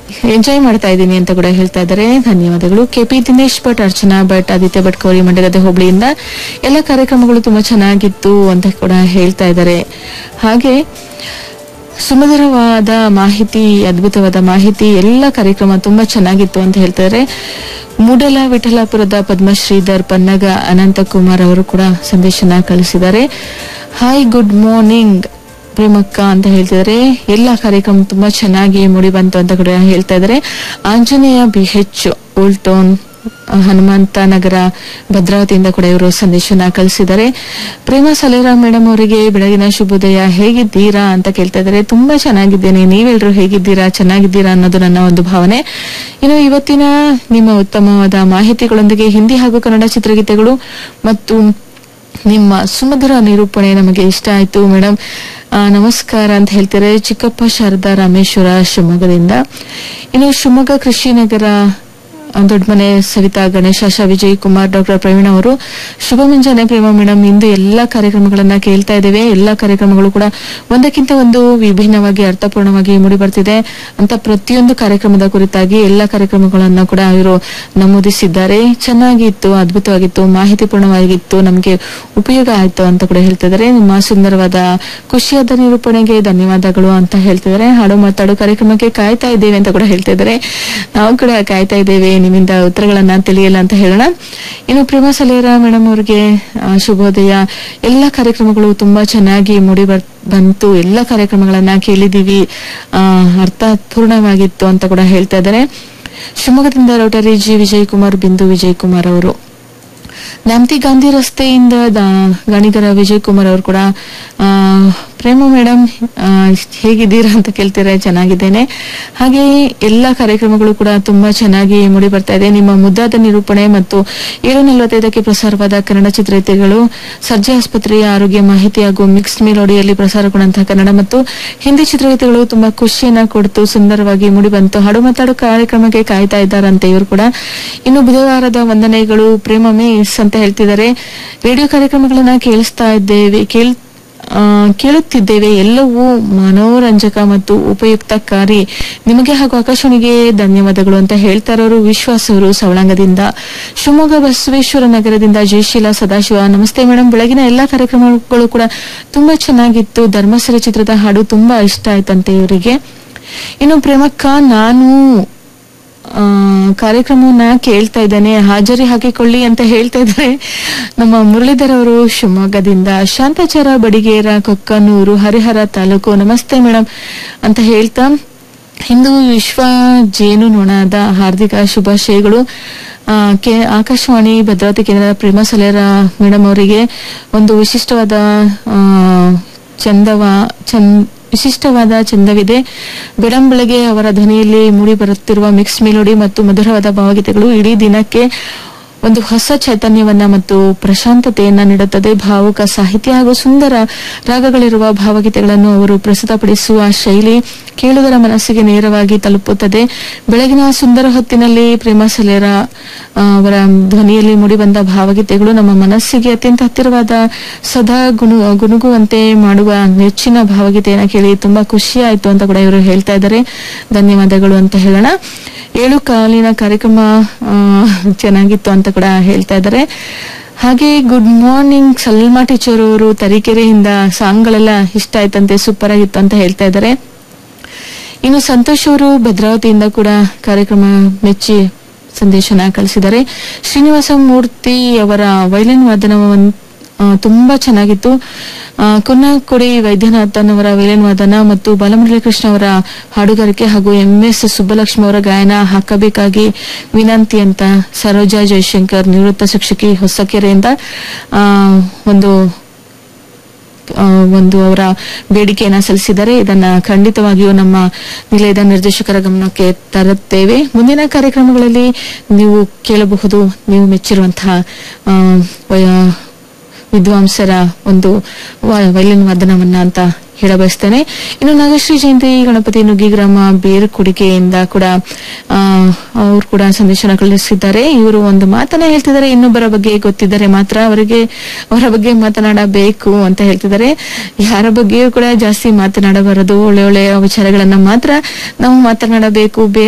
enjoy ಮಾಡ್ತಾ ಇದ್ದೀನಿ ಅಂತ ಕೂಡ ಹೇಳ್ತಾ ಇದ್ದಾರೆ ಧನ್ಯವಾದಗಳು ಕೆಪಿ ದಿನೇಶ್ ಭಟ್ ಅರ್ಚನಾ ಭಟ್ ಆದಿತ್ಯ ಭಟ್ ಕೌರಿ ಮಂಡಗದೆ ಹೋಬಳಿಯಿಂದ ಎಲ್ಲ ಕಾರ್ಯಕ್ರಮಗಳು ತುಂಬಾ ಚೆನ್ನಾಗಿತ್ತು ಅಂತ ಕೂಡ ಹೇಳ್ತಾ ಇದ್ದಾರೆ ಹಾಗೆ ಸುಮಧುರವಾದ ಮಾಹಿತಿ ಅದ್ಭುತವಾದ ಮಾಹಿತಿ ಎಲ್ಲ ಕಾರ್ಯಕ್ರಮ ತುಂಬಾ ಚೆನ್ನಾಗಿತ್ತು ಅಂತ ಹೇಳ್ತಾರೆ ಮೂಡಲ ವಿಠಲಾಪುರದ ಪದ್ಮಶ್ರೀಧರ್ ಪನ್ನಗ ಅನಂತಕುಮಾರ್ ಅವರು ಕೂಡ ಸಂದೇಶನ ಕಳಿಸಿದ್ದಾರೆ ಹಾಯ್ ಗುಡ್ ಮಾರ್ನಿಂಗ್ ಪ್ರೇಮಕ್ಕ ಅಂತ ಹೇಳ್ತಿದ್ದಾರೆ ಎಲ್ಲ ಕಾರ್ಯಕ್ರಮ ತುಂಬಾ ಚೆನ್ನಾಗಿ ಮೂಡಿ ಬಂತು ಅಂತ ಕೂಡ ಹೇಳ್ತಾ ಇದ್ದಾರೆ Anjaneya B H old town Hanumantha Nagar ಭದ್ರಾವತಿಯಿಂದ ಕೂಡ ಇವರು ಸಂದೇಶನ ಕಳಿಸಿದ್ದಾರೆ ಪ್ರೇಮ ಸಲೇರಾ ಮೇಡಮ್ ಅವರಿಗೆ ಬೆಳಗಿನ ಶುಭೋದಯ ಹೇಗಿದ್ದೀರಾ ಅಂತ ಕೇಳ್ತಾ ಇದ್ದಾರೆ ತುಂಬಾ ಚೆನ್ನಾಗಿದ್ದೇನೆ ನೀವೆಲ್ಲರೂ ಹೇಗಿದ್ದೀರಾ ಚೆನ್ನಾಗಿದ್ದೀರಾ ಅನ್ನೋದು ನನ್ನ ಒಂದು ಭಾವನೆ ಇನ್ನು ಇವತ್ತಿನ ನಿಮ್ಮ ಉತ್ತಮವಾದ ಮಾಹಿತಿಗಳೊಂದಿಗೆ ಹಿಂದಿ ಹಾಗೂ ಕನ್ನಡ ಚಿತ್ರಗೀತೆಗಳು ಮತ್ತು ನಿಮ್ಮ ಸುಮಧುರ ನಿರೂಪಣೆ ನಮಗೆ ಇಷ್ಟ ಆಯ್ತು ಮೇಡಮ್ ಆ, ನಮಸ್ಕಾರ ಅಂತ ಹೇಳ್ತಾರೆ ಚಿಕ್ಕಪ್ಪ ಶಾರದಾ ರಾಮೇಶ್ವರ ಶಿವಮೊಗ್ಗದಿಂದ ಇನ್ನು ಶಿವಮೊಗ್ಗ ಕೃಷಿನಗರ ಆ, ದೊಡ್ಡಮನೆ ಸವಿತಾ ಗಣೇಶ ಆಶಾ ವಿಜಯ್ ಕುಮಾರ್ ಡಾಕ್ಟರ್ ಪ್ರವೀಣ್ ಅವರು ಶುಭ ಮುಂಜಾನೆ ಪ್ರೇಮ ಮೇಡಮ್ ಇಂದು ಎಲ್ಲಾ ಕಾರ್ಯಕ್ರಮಗಳನ್ನ ಕೇಳ್ತಾ ಇದ್ದೇವೆ ಎಲ್ಲಾ ಕಾರ್ಯಕ್ರಮಗಳು ಕೂಡ ಒಂದಕ್ಕಿಂತ ಒಂದು ವಿಭಿನ್ನವಾಗಿ ಅರ್ಥಪೂರ್ಣವಾಗಿ ಮೂಡಿ ಬರ್ತಿದೆ ಅಂತ ಪ್ರತಿಯೊಂದು ಕಾರ್ಯಕ್ರಮದ ಕುರಿತಾಗಿ ಎಲ್ಲಾ ಕಾರ್ಯಕ್ರಮಗಳನ್ನ ಕೂಡ ಇವರು ನಮೂದಿಸಿದ್ದಾರೆ ಚೆನ್ನಾಗಿತ್ತು ಅದ್ಭುತವಾಗಿತ್ತು ಮಾಹಿತಿಪೂರ್ಣವಾಗಿತ್ತು ನಮಗೆ ಉಪಯೋಗ ಆಯ್ತು ಅಂತ ಕೂಡ ಹೇಳ್ತಿದ್ದಾರೆ ನಿಮ್ಮ ಸುಂದರವಾದ ಖುಷಿಯಾದ ನಿರೂಪಣೆಗೆ ಧನ್ಯವಾದಗಳು ಅಂತ ಹೇಳ್ತಿದ್ದಾರೆ ಹಾಡು ಮಾತಾಡು ಕಾರ್ಯಕ್ರಮಕ್ಕೆ ಕಾಯ್ತಾ ಇದ್ದೇವೆ ಅಂತ ಕೂಡ ಹೇಳ್ತಾ ಇದ್ದಾರೆ ನಾವು ಕೂಡ ಕಾಯ್ತಾ ಇದ್ದೇವೆ ನಿಮ್ಮಿಂದ ಉತ್ತರಗಳನ್ನ ತಿಳಿಯಲ್ಲ ಅಂತ ಹೇಳೋಣ ಇನ್ನು ಪ್ರೇಮ ಸಲೇರ ಮೇಡಮ್ ಅವರಿಗೆ ಆ, ಶುಭೋದಯ ಎಲ್ಲ ಕಾರ್ಯಕ್ರಮಗಳು ತುಂಬಾ ಚೆನ್ನಾಗಿ ಮೂಡಿ ಬರ್ ಬಂತು ಎಲ್ಲ ಕಾರ್ಯಕ್ರಮಗಳನ್ನ ಕೇಳಿದೀವಿ ಆ, ಅರ್ಥಪೂರ್ಣವಾಗಿತ್ತು ಅಂತ ಕೂಡ ಹೇಳ್ತಾ ಇದ್ದಾರೆ ಶಿವಮೊಗ್ಗದಿಂದ ರೋಟರಿ ಜಿ ವಿಜಯ್ ಕುಮಾರ್ ಬಿಂದು ವಿಜಯ್ ಕುಮಾರ್ ಅವರು ನ್ಯಾಮತಿ ಗಾಂಧಿ ರಸ್ತೆಯಿಂದ ದ- ಗಾಣಿಗರ ವಿಜಯ್ ಕುಮಾರ್ ಅವರು ಕೂಡ ಆ, ಪ್ರೇಮ ಮೇಡಮ್ ಹೇಗಿದ್ದೀರಾ ಅಂತ ಕೇಳ್ತೀರಾ ಚೆನ್ನಾಗಿದ್ದೇನೆ ಹಾಗೆ ಎಲ್ಲ ಕಾರ್ಯಕ್ರಮಗಳು ಕೂಡ ತುಂಬಾ ಚೆನ್ನಾಗಿ ಮೂಡಿ ಬರ್ತಾ ಇದೆ ನಿಮ್ಮ ಮುದ್ದಾದ ನಿರೂಪಣೆ ಮತ್ತು ಏಳು ನಲವತ್ತೈದಕ್ಕೆ ಪ್ರಸಾರವಾದ ಕನ್ನಡ ಚಿತ್ರಗೀತೆಗಳು ಸರ್ಜೆ ಆಸ್ಪತ್ರೆಯ ಆರೋಗ್ಯ ಮಾಹಿತಿ ಹಾಗೂ ಮಿಕ್ಸ್ ಮೆಲೋಡಿಯಲ್ಲಿ ಪ್ರಸಾರಗೊಂಡಂತಹ ಕನ್ನಡ ಮತ್ತು ಹಿಂದಿ ಚಿತ್ರಗೀತೆಗಳು ತುಂಬಾ ಖುಷಿಯನ್ನ ಕೊಡ್ತು ಸುಂದರವಾಗಿ ಮೂಡಿ ಬಂತು ಹಾಡು ಮಾತಾಡು ಕಾರ್ಯಕ್ರಮಕ್ಕೆ ಕಾಯ್ತಾ ಇದ್ದಾರಂತೆ ಇವರು ಕೂಡ ಇನ್ನು ಬುಧವಾರದ ವಂದನೆಗಳು ಪ್ರೇಮ ಮಿಸ್ ಅಂತ ಹೇಳ್ತಿದ್ದಾರೆ ರೇಡಿಯೋ ಕಾರ್ಯಕ್ರಮಗಳನ್ನ ಕೇಳಿಸ್ತಾ ಇದ್ದೇವೆ ಕೇಳ್ ಆ, ಕೇಳುತ್ತಿದ್ದೇವೆ ಎಲ್ಲವೂ ಮನೋರಂಜಕ ಮತ್ತು ಉಪಯುಕ್ತಕಾರಿ ನಿಮಗೆ ಹಾಗೂ ಆಕಾಶವಾಣಿಗೆ ಧನ್ಯವಾದಗಳು ಅಂತ ಹೇಳ್ತಾ ಇರೋರು ವಿಶ್ವಾಸ ಅವರು ಸವಳಂಗದಿಂದ ಶಿವಮೊಗ್ಗ ಬಸವೇಶ್ವರ ನಗರದಿಂದ ಜಯಶೀಲ ಸದಾಶಿವ ನಮಸ್ತೆ ಮೇಡಮ್ ಬೆಳಗಿನ ಎಲ್ಲಾ ಕಾರ್ಯಕ್ರಮಗಳು ಕೂಡ ತುಂಬಾ ಚೆನ್ನಾಗಿತ್ತು ಧರ್ಮಸ್ಥಳ ಚಿತ್ರದ ಹಾಡು ತುಂಬಾ ಇಷ್ಟ ಆಯ್ತಂತೆ ಇವರಿಗೆ ಇನ್ನು ಪ್ರೇಮಕ್ಕ ನಾನು ಆ, ಕಾರ್ಯಕ್ರಮವನ್ನ ಕೇಳ್ತಾ ಇದ್ದೇನೆ ಹಾಜರಿ ಹಾಕಿಕೊಳ್ಳಿ ಅಂತ ಹೇಳ್ತಾ ಇದ್ದಾರೆ ನಮ್ಮ ಮುರಳೀಧರ್ ಅವರು ಶಿವಮೊಗ್ಗದಿಂದ ಶಾಂತಾಚಾರ ಬಡಿಗೇರ ಕೊಕ್ಕನೂರು ಹರಿಹರ ತಾಲೂಕು ನಮಸ್ತೆ ಮೇಡಮ್ ಅಂತ ಹೇಳ್ತಾ ಹಿಂದೂ ವಿಶ್ವ ಜೇನು ನೊಣದ ಹಾರ್ದಿಕ ಶುಭಾಶಯಗಳು ಆ, ಕೆ ಆಕಾಶವಾಣಿ ಭದ್ರಾವತಿ ಕೇಂದ್ರದ ಪ್ರೇಮ ಸಲೇರ ಮೇಡಮ್ ಅವರಿಗೆ ಒಂದು ವಿಶಿಷ್ಟವಾದ ಆ, ಚಂದವ ಚಂದ್ ವಿಶಿಷ್ಟವಾದ ಚಂದವಿದೆ ಬೆಳಂಬೆಳಗ್ಗೆ ಅವರ ಧ್ವನಿಯಲ್ಲಿ ಮೂಡಿ ಬರುತ್ತಿರುವ ಮಿಕ್ಸ್ ಮೆಲೋಡಿ ಮತ್ತು ಮಧುರವಾದ ಭಾವಗೀತೆಗಳು ಇಡೀ ದಿನಕ್ಕೆ ಒಂದು ಹೊಸ ಚೈತನ್ಯವನ್ನ ಮತ್ತು ಪ್ರಶಾಂತತೆಯನ್ನ ನೀಡುತ್ತದೆ ಭಾವುಕ ಸಾಹಿತ್ಯ ಹಾಗೂ ಸುಂದರ ರಾಗಗಳಿರುವ ಭಾವಗೀತೆಗಳನ್ನು ಅವರು ಪ್ರಸ್ತುತಪಡಿಸುವ ಶೈಲಿ ಕೇಳುಗರ ಮನಸ್ಸಿಗೆ ನೇರವಾಗಿ ತಲುಪುತ್ತದೆ ಬೆಳಗಿನ ಸುಂದರ ಹೊತ್ತಿನಲ್ಲಿ ಪ್ರೇಮ ಸಲೇರ ಆ, ಅವರ ಧ್ವನಿಯಲ್ಲಿ ಮೂಡಿಬಂದ ಭಾವಗೀತೆಗಳು ನಮ್ಮ ಮನಸ್ಸಿಗೆ ಅತ್ಯಂತ ಹತ್ತಿರವಾದ ಸದಾ ಗುಣು ಗುನುಗುವಂತೆ ಮಾಡುವ ನೆಚ್ಚಿನ ಭಾವಗೀತೆಯನ್ನ ಕೇಳಿ ತುಂಬಾ ಖುಷಿ ಆಯ್ತು ಅಂತ ಕೂಡ ಇವರು ಹೇಳ್ತಾ ಇದ್ದಾರೆ ಧನ್ಯವಾದಗಳು ಅಂತ ಹೇಳೋಣ ಏಳು ಕಾಲಿನ ಕಾರ್ಯಕ್ರಮ ಆ, ಚೆನ್ನಾಗಿತ್ತು ಅಂತ ಕೂಡ ಹೇಳ್ತಾ ಇದ್ದಾರೆ ಹಾಗೆ ಗುಡ್ ಮಾರ್ನಿಂಗ್ ಸಲ್ಮಾ ಟೀಚರ್ ಅವರು ತರೀಕೆರೆಯಿಂದ ಸಾಂಗ್ಗಳೆಲ್ಲ ಇಷ್ಟ ಆಯ್ತಂತೆ ಸೂಪರ್ ಆಗಿತ್ತು ಅಂತ ಹೇಳ್ತಾ ಇದ್ದಾರೆ ಇನ್ನು ಸಂತೋಷ್ ಅವರು ಭದ್ರಾವತಿಯಿಂದ ಕೂಡ ಕಾರ್ಯಕ್ರಮ ಮೆಚ್ಚಿ ಸಂದೇಶನ ಕಳಿಸಿದ್ದಾರೆ ಶ್ರೀನಿವಾಸ ಮೂರ್ತಿ ಅವರ ವೈಲಿನ್ ವಾದನ ತುಂಬಾ ಚೆನ್ನಾಗಿತ್ತು ಆ, ಕುನ್ನಕೊಡಿ ವೈದ್ಯನಾಥನ್ ಅವರ ವೈಲಿನ್ ವಾದನ ಮತ್ತು ಬಾಲಮುರಳಿ ಕೃಷ್ಣ ಅವರ ಹಾಡುಗಾರಿಕೆ ಹಾಗೂ ಎಂ ಎಸ್ ಸುಬ್ಬಲಕ್ಷ್ಮಿ ಅವರ ಗಾಯನ ಹಾಕಬೇಕಾಗಿ ವಿನಂತಿ ಅಂತ ಸರೋಜಾ ಜಯಶಂಕರ್ ನಿವೃತ್ತ ಶಿಕ್ಷಕಿ ಹೊಸಕೆರೆಯಿಂದ ಆ, ಒಂದು ಆ, ಒಂದು ಅವರ ಬೇಡಿಕೆಯನ್ನ ಸಲ್ಲಿಸಿದ್ದಾರೆ ಇದನ್ನ ಖಂಡಿತವಾಗಿಯೂ ನಮ್ಮ ನಿಲಯದ ನಿರ್ದೇಶಕರ ಗಮನಕ್ಕೆ ತರುತ್ತೇವೆ ಮುಂದಿನ ಕಾರ್ಯಕ್ರಮಗಳಲ್ಲಿ ನೀವು ಕೇಳಬಹುದು ನೀವು ಮೆಚ್ಚಿರುವಂತಹ ಆ, ವಯ- ವಿದ್ವಾಂಸರ ಒಂದು ವ- ವಯಲಿನ್ ವಾದನವನ್ನ ಅಂತ ಹೇಳ ಬಯಸ್ತೇನೆ ಇನ್ನು ನಾಗಶ್ರೀ ಜಯಂತಿ ಗಣಪತಿ ನುಗ್ಗಿ ಗ್ರಾಮ ಬೇರುಕುಡಿಕೆಯಿಂದ ಕೂಡ ಆ, ಅವ್ರು ಕೂಡ ಸಂದೇಶನ ಕಳಿಸಿದ್ದಾರೆ ಇವರು ಒಂದು ಮಾತನ್ನ ಹೇಳ್ತಿದ್ದಾರೆ ಇನ್ನೊಬ್ಬರ ಬಗ್ಗೆ ಗೊತ್ತಿದ್ದರೆ ಮಾತ್ರ ಅವರಿಗೆ ಅವರ ಬಗ್ಗೆ ಮಾತನಾಡಬೇಕು ಅಂತ ಹೇಳ್ತಿದ್ದಾರೆ ಯಾರ ಬಗ್ಗೆಯೂ ಕೂಡ ಜಾಸ್ತಿ ಮಾತನಾಡಬಾರದು ಒಳ್ಳೆ ಒಳ್ಳೆಯ ವಿಚಾರಗಳನ್ನ ಮಾತ್ರ ನಾವು ಮಾತನಾಡಬೇಕು